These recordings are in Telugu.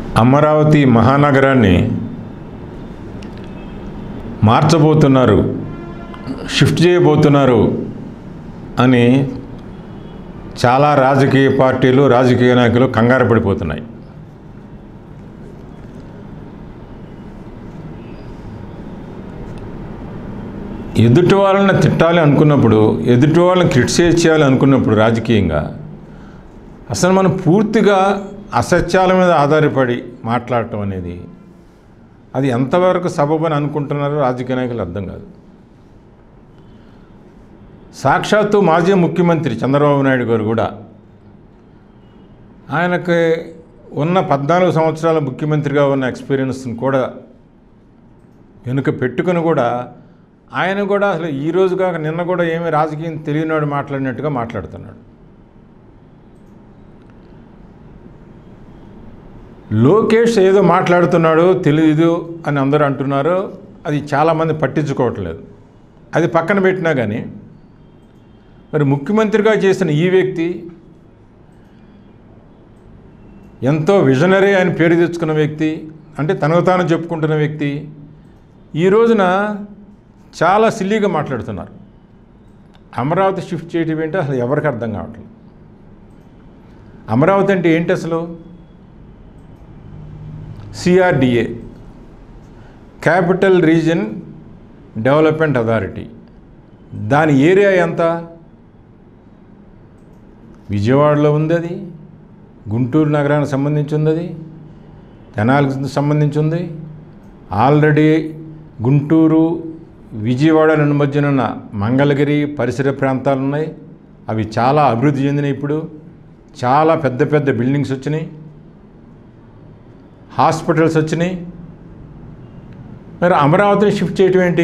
అమరావతి మహానగరాన్ని మార్చబోతున్నారు షిఫ్ట్ చేయబోతున్నారు అని చాలా రాజకీయ పార్టీలు రాజకీయ నాయకులు కంగారు పడిపోతున్నాయి ఎదుటి వాళ్ళని తిట్టాలి అనుకున్నప్పుడు ఎదుటి వాళ్ళని క్రిటిసైజ్ చేయాలి అనుకున్నప్పుడు రాజకీయంగా అసలు మనం పూర్తిగా అసత్యాల మీద ఆధారపడి మాట్లాడటం అనేది అది ఎంతవరకు సబబని అనుకుంటున్నారో రాజకీయ నాయకులు అర్థం కాదు సాక్షాత్తు మాజీ ముఖ్యమంత్రి చంద్రబాబు నాయుడు గారు కూడా ఆయనకి ఉన్న పద్నాలుగు సంవత్సరాల ముఖ్యమంత్రిగా ఉన్న ఎక్స్పీరియన్స్ని కూడా వెనుక పెట్టుకుని కూడా ఆయన కూడా అసలు ఈ రోజు కాక నిన్న కూడా ఏమీ రాజకీయం తెలియనివాడు మాట్లాడినట్టుగా మాట్లాడుతున్నాడు లోకేష్ ఏదో మాట్లాడుతున్నాడు తెలియదు అని అందరూ అంటున్నారు అది చాలామంది పట్టించుకోవట్లేదు అది పక్కన పెట్టినా కానీ మరి ముఖ్యమంత్రిగా చేసిన ఈ వ్యక్తి ఎంతో విజనరీ అని పేరు తెచ్చుకున్న వ్యక్తి అంటే తనకు తాను చెప్పుకుంటున్న వ్యక్తి ఈ రోజున చాలా సిల్లీగా మాట్లాడుతున్నారు అమరావతి షిఫ్ట్ చేయడం ఏంటో అసలు ఎవరికి అర్థం కావట్లేదు అమరావతి అంటే ఏంటి అసలు CRDA capital region development authority దాని ఏరియా ఎంత విజయవాడలో ఉంది అది గుంటూరు నగరానికి సంబంధించి ఉంది అది తెనాలికి సంబంధించి ఉంది ఆల్రెడీ గుంటూరు విజయవాడ రెండు మధ్యన ఉన్న మంగళగిరి పరిసర ప్రాంతాలు ఉన్నాయి అవి చాలా అభివృద్ధి చెందినాయి ఇప్పుడు చాలా పెద్ద పెద్ద బిల్డింగ్స్ వచ్చినాయి హాస్పిటల్స్ వచ్చినాయి మరి అమరావతిని షిఫ్ట్ చేయటం ఏంటి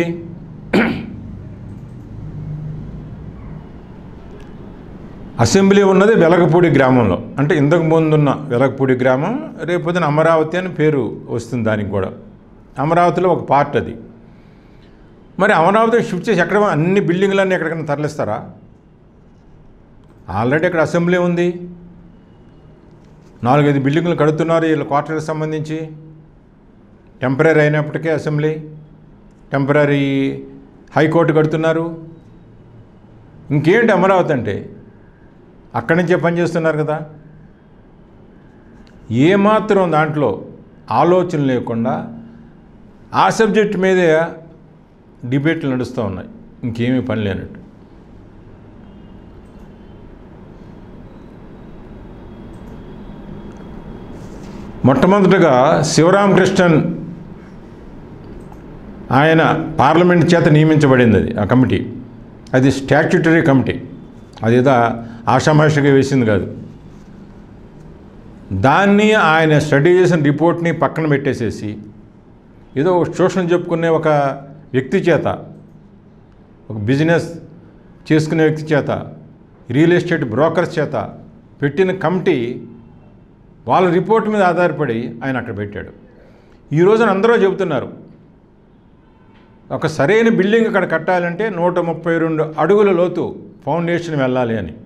అసెంబ్లీ ఉన్నది వెలగపూడి గ్రామంలో అంటే ఇంతకు ముందున్న వెలగపూడి గ్రామం రేపొద్దున అమరావతి అని పేరు వస్తుంది దానికి కూడా అమరావతిలో ఒక పార్ట్ అది మరి అమరావతి షిఫ్ట్ చేసి ఎక్కడ అన్ని బిల్డింగ్లన్నీ ఎక్కడికైనా తరలిస్తారా ఆల్రెడీ ఇక్కడ అసెంబ్లీ ఉంది నాలుగైదు బిల్డింగ్లు కడుతున్నారు వీళ్ళ క్వార్టర్కి సంబంధించి టెంపరీ అయినప్పటికీ అసెంబ్లీ టెంపరీ హైకోర్టు కడుతున్నారు ఇంకేంటి అమరావతి అంటే అక్కడి నుంచే పనిచేస్తున్నారు కదా ఏమాత్రం దాంట్లో ఆలోచన లేకుండా ఆ సబ్జెక్ట్ మీదే డిబేట్లు నడుస్తూ ఉన్నాయి ఇంకేమీ పని లేనట్టు మొట్టమొదటగా శివరామకృష్ణన్ ఆయన పార్లమెంట్ చేత నియమించబడింది అది ఆ కమిటీ అది స్టాచ్యుటరీ కమిటీ అదేదో ఆషామాషిగా వేసింది కాదు దాన్ని ఆయన స్టడీ చేసిన రిపోర్ట్ని పక్కన పెట్టేసేసి ఏదో ఒక శోషణ చెప్పుకునే ఒక వ్యక్తి చేత ఒక బిజినెస్ చేసుకునే వ్యక్తి చేత రియల్ ఎస్టేట్ బ్రోకర్స్ చేత పెట్టిన కమిటీ వాళ్ళ రిపోర్ట్ మీద ఆధారపడి ఆయన అక్కడ పెట్టాడు ఈ రోజున అందరూ చెబుతున్నారు ఒక సరైన బిల్డింగ్ అక్కడ కట్టాలంటే నూట ముప్పై రెండు అడుగుల లోతు ఫౌండేషన్ వెళ్ళాలి అని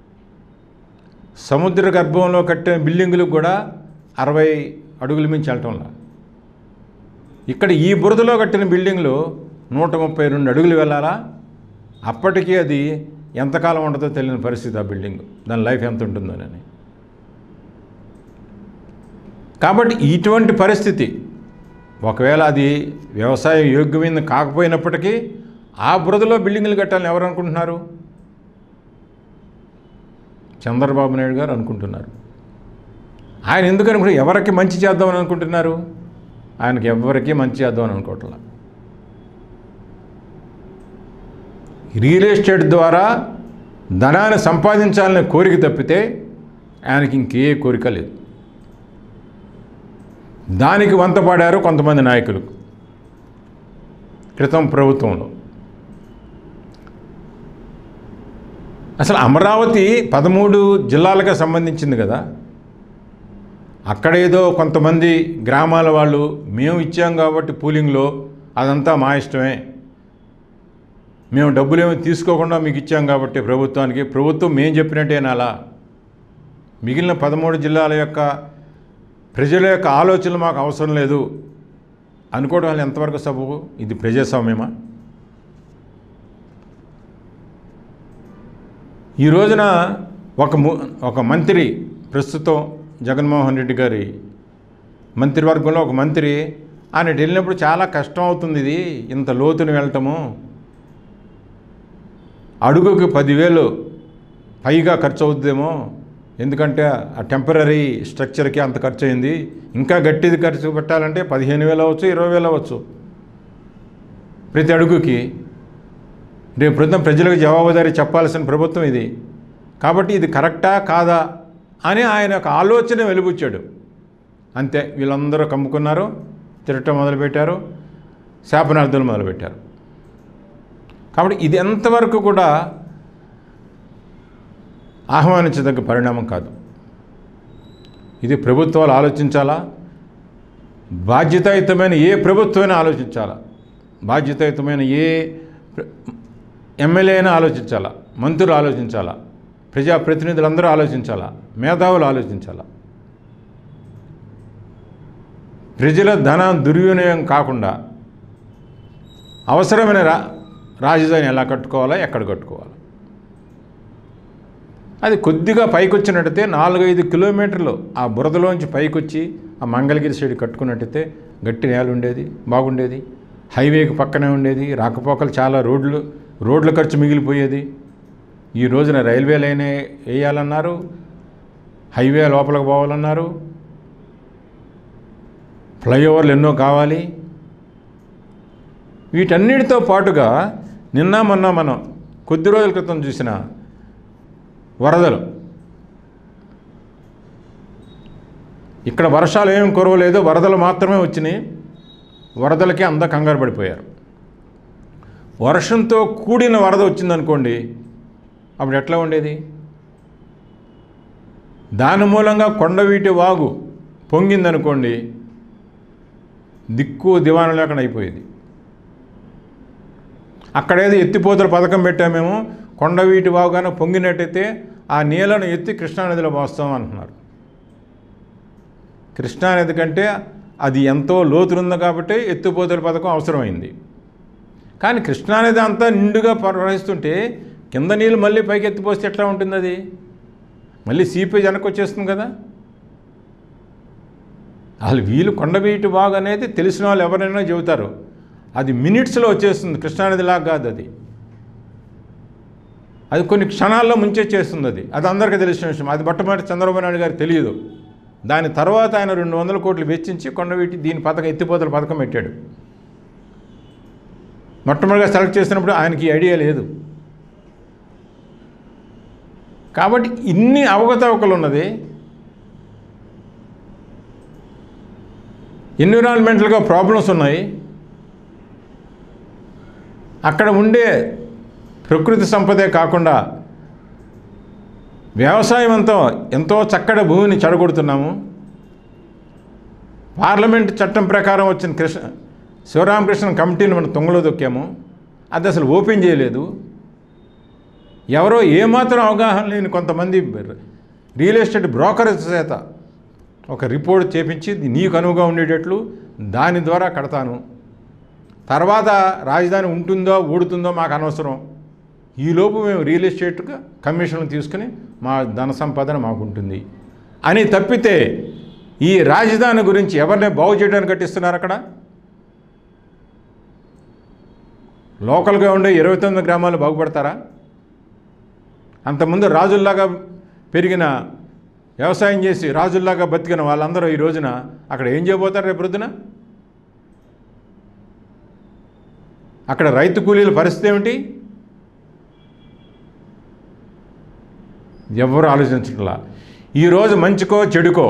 సముద్ర గర్భంలో కట్టిన బిల్డింగులకు కూడా అరవై అడుగుల మించి వెళ్ళటంలా ఇక్కడ ఈ బురదలో కట్టిన బిల్డింగ్లు నూట ముప్పై రెండు అడుగులు వెళ్ళాలా అప్పటికీ అది ఎంతకాలం ఉండదో తెలియని పరిస్థితి ఆ బిల్డింగ్ దాని లైఫ్ ఎంత ఉంటుందోనని కాబట్టి ఇటువంటి పరిస్థితి ఒకవేళ అది వ్యవసాయ యోగ్యమైంది కాకపోయినప్పటికీ ఆ బురదలో బిల్డింగులు కట్టాలని ఎవరు అనుకుంటున్నారు చంద్రబాబు నాయుడు గారు అనుకుంటున్నారు ఆయన ఎందుకు అనుకుంటే ఎవరికి మంచి చేద్దామని అనుకుంటున్నారు ఆయనకి ఎవరికి మంచి చేద్దామని అనుకోవట్లా రియల్ ఎస్టేట్ ద్వారా ధనాన్ని సంపాదించాలనే కోరిక తప్పితే ఆయనకి ఇంకే కోరిక లేదు దానికి వంతపడారు కొంతమంది నాయకులు క్రితం ప్రభుత్వంలో అసలు అమరావతి పదమూడు జిల్లాలకు సంబంధించింది కదా అక్కడ ఏదో కొంతమంది గ్రామాల వాళ్ళు మేము ఇచ్చాం కాబట్టి పూలింగ్లో అదంతా మా ఇష్టమే మేము డబ్బులేమీ తీసుకోకుండా మీకు ఇచ్చాం కాబట్టి ప్రభుత్వానికి ప్రభుత్వం మేము చెప్పినట్టేనాలా మిగిలిన పదమూడు జిల్లాల యొక్క ప్రజల యొక్క ఆలోచనలు మాకు అవసరం లేదు అనుకోవడం వల్ల ఎంతవరకు సబబు ఇది ప్రజాస్వామ్యమా ఈ రోజున ఒక ము ఒక మంత్రి ప్రస్తుతం జగన్మోహన్ రెడ్డి గారి మంత్రివర్గంలో ఒక మంత్రి ఆయన ఇటు వెళ్ళినప్పుడు చాలా కష్టం అవుతుంది ఇది ఇంత లోతుని వెళ్ళటము అడుగుకి పదివేలు పైగా ఖర్చు అవుతుందేమో ఎందుకంటే ఆ టెంపరీ స్ట్రక్చర్కి అంత ఖర్చు అయింది ఇంకా గట్టిది ఖర్చు పెట్టాలంటే పదిహేను వేలు అవ్వచ్చు ఇరవై వేలు అవ్వచ్చు ప్రతి అడుగుకి రేపు ప్రస్తుతం ప్రజలకు జవాబుదారీ చెప్పాల్సిన ప్రభుత్వం ఇది కాబట్టి ఇది కరెక్టా కాదా అని ఆయన ఒక ఆలోచన వెలుబుచ్చాడు అంతే వీళ్ళందరూ కమ్ముకున్నారు తిరగటం మొదలుపెట్టారు శాపనార్థులు మొదలుపెట్టారు కాబట్టి ఇది ఎంతవరకు కూడా ఆహ్వానించదగ్గ పరిణామం కాదు ఇది ప్రభుత్వాలు ఆలోచించాలా బాధ్యతాయుతమైన ఏ ప్రభుత్వమైనా ఆలోచించాలా బాధ్యతాయుతమైన ఏ ప్ర- ఎమ్మెల్యే అయినా ఆలోచించాలా మంత్రులు ఆలోచించాలా ప్రజాప్రతినిధులందరూ ఆలోచించాలా మేధావులు ఆలోచించాలా ప్రజల ధనం దుర్వినియోగం కాకుండా అవసరమైన రా రాజధాని ఎలా కట్టుకోవాలా ఎక్కడ కట్టుకోవాలా అది కొద్దిగా పైకి వచ్చినట్టయితే నాలుగైదు కిలోమీటర్లు ఆ బురదలోంచి పైకొచ్చి ఆ మంగళగిరి సైడ్ కట్టుకున్నట్టయితే గట్టి నేల ఉండేది బాగుండేది హైవేకి పక్కనే ఉండేది రాకపోకలు చాలా రోడ్లు రోడ్ల ఖర్చు మిగిలిపోయేది ఈ రోజున రైల్వే లైన్ వేయాలన్నారు హైవే లోపలికి పోవాలన్నారు ఫ్లైఓవర్లు ఎన్నో కావాలి వీటన్నిటితో పాటుగా నిన్న మొన్న మనం కొద్ది రోజుల క్రితం చూసిన వరదలు ఇక్కడ వర్షాలు ఏం కురవలేదు వరదలు మాత్రమే వచ్చినాయి వరదలకి అంత కంగారు పడిపోయారు వర్షంతో కూడిన వరద వచ్చిందనుకోండి అప్పుడు ఎట్లా ఉండేది దాని మూలంగా కొండవీటి వాగు పొంగిందనుకోండి దిక్కు దివాణం లేకుండా అయిపోయేది అక్కడేదో ఎత్తిపోతల పథకం పెట్టామేమో కొండవీటి వాగుగానే పొంగినట్టయితే ఆ నీళ్లను ఎత్తి కృష్ణానదిలో పోస్తాం అంటున్నారు కృష్ణానది కంటే అది ఎంతో లోతునుంది కాబట్టి ఎత్తిపోతల పథకం అవసరమైంది కానీ కృష్ణానది అంతా నిండుగా ప్రవహిస్తుంటే కింద నీళ్ళు మళ్ళీ పైకి ఎత్తిపోస్తే ఎట్లా ఉంటుంది అది మళ్ళీ సీపేజ్ వెనక్కి వచ్చేస్తుంది కదా అసలు వీళ్ళు కొండవీటి వాగు అనేది తెలిసిన వాళ్ళు ఎవరైనా చెబుతారు అది మినిట్స్లో వచ్చేస్తుంది కృష్ణానదిలాగా కాదు అది అది కొన్ని క్షణాల్లో ముంచెచ్చేస్తుంది అది అది అందరికీ తెలిసిన విషయం అది మొట్టమొదటి చంద్రబాబు నాయుడు గారికి తెలియదు దాని తర్వాత ఆయన రెండు వందల కోట్లు వెచ్చించి కొండవీటి దీని పథకం ఎత్తిపోతల పథకం పెట్టాడు మొట్టమొదటిగా సెలెక్ట్ చేసినప్పుడు ఆయనకి ఈ ఐడియా లేదు కాబట్టి ఇన్ని అవకతవకలు ఉన్నది ఎన్విరాన్మెంటల్గా ప్రాబ్లమ్స్ ఉన్నాయి అక్కడ ఉండే ప్రకృతి సంపదే కాకుండా వ్యవసాయం అంతా ఎంతో చక్కటి భూమిని చెడగొడుతున్నాము పార్లమెంట్ చట్టం ప్రకారం వచ్చిన కృష్ణ శివరామకృష్ణ కమిటీని మనం తొంగలో దొక్కాము అది అసలు ఓపెన్ చేయలేదు ఎవరో ఏమాత్రం అవగాహన లేని కొంతమంది రియల్ ఎస్టేట్ బ్రోకరేజ్ చేత ఒక రిపోర్ట్ చేపించి ఇది నీకు అనువుగా ఉండేటట్లు దాని ద్వారా కడతాను తర్వాత రాజధాని ఉంటుందో ఊడుతుందో మాకు అనవసరం ఈలోపు మేము రియల్ ఎస్టేట్గా కమిషన్లు తీసుకుని మా ధన సంపాదన మాకు ఉంటుంది అని తప్పితే ఈ రాజధాని గురించి ఎవరిని బాగు చేయడానికి కట్టిస్తున్నారు అక్కడ లోకల్గా ఉండే ఇరవై తొమ్మిది గ్రామాలు బాగుపడతారా అంతకుముందు రాజుల్లాగా పెరిగిన వ్యవసాయం చేసి రాజుల్లాగా బతికిన వాళ్ళందరూ ఈ రోజున అక్కడ ఏం చేయబోతారు రేపు పొద్దున అక్కడ రైతు కూలీల పరిస్థితి ఏమిటి ఎవరు ఆలోచించట్లా ఈరోజు మంచికో చెడుకో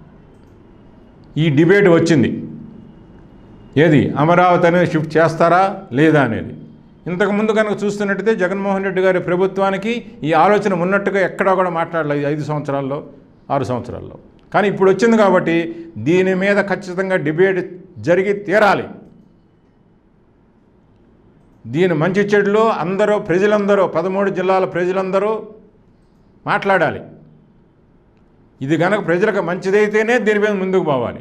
ఈ డిబేట్ వచ్చింది ఏది అమరావతి అనేది షిఫ్ట్ చేస్తారా లేదా అనేది ఇంతకుముందు కనుక చూస్తున్నట్టయితే జగన్మోహన్ రెడ్డి గారి ప్రభుత్వానికి ఈ ఆలోచన ఉన్నట్టుగా ఎక్కడా కూడా మాట్లాడలేదు ఐదు సంవత్సరాల్లో ఆరు సంవత్సరాల్లో కానీ ఇప్పుడు వచ్చింది కాబట్టి దీని మీద ఖచ్చితంగా డిబేట్ జరిగి తీరాలి దీని మంచి చెడులు అందరూ ప్రజలందరూ పదమూడు జిల్లాల ప్రజలందరూ మాట్లాడాలి ఇది కనుక ప్రజలకు మంచిదైతేనే దీని మీద ముందుకు పోవాలి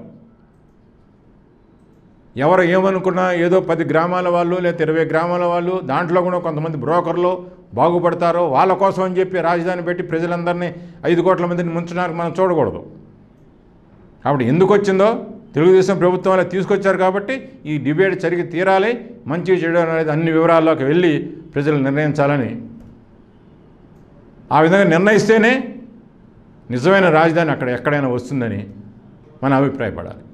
ఎవరు ఏమనుకున్నా ఏదో పది గ్రామాల వాళ్ళు లేదా ఇరవై గ్రామాల వాళ్ళు దాంట్లో కూడా కొంతమంది బ్రోకర్లు బాగుపడతారో వాళ్ళ కోసం అని చెప్పి రాజధాని పెట్టి ప్రజలందరినీ ఐదు కోట్ల మందిని ముంచడానికి మనం చూడకూడదు కాబట్టి ఎందుకు వచ్చిందో తెలుగుదేశం ప్రభుత్వం అలా తీసుకొచ్చారు కాబట్టి ఈ డిబేట్ జరిగి తీరాలి మంచి చెడు అనేది అన్ని వివరాల్లోకి వెళ్ళి ప్రజలు నిర్ణయించాలని ఆ విధంగా నిర్ణయిస్తేనే నిజమైన రాజధాని అక్కడ ఎక్కడైనా వస్తుందని మన అభిప్రాయపడాలి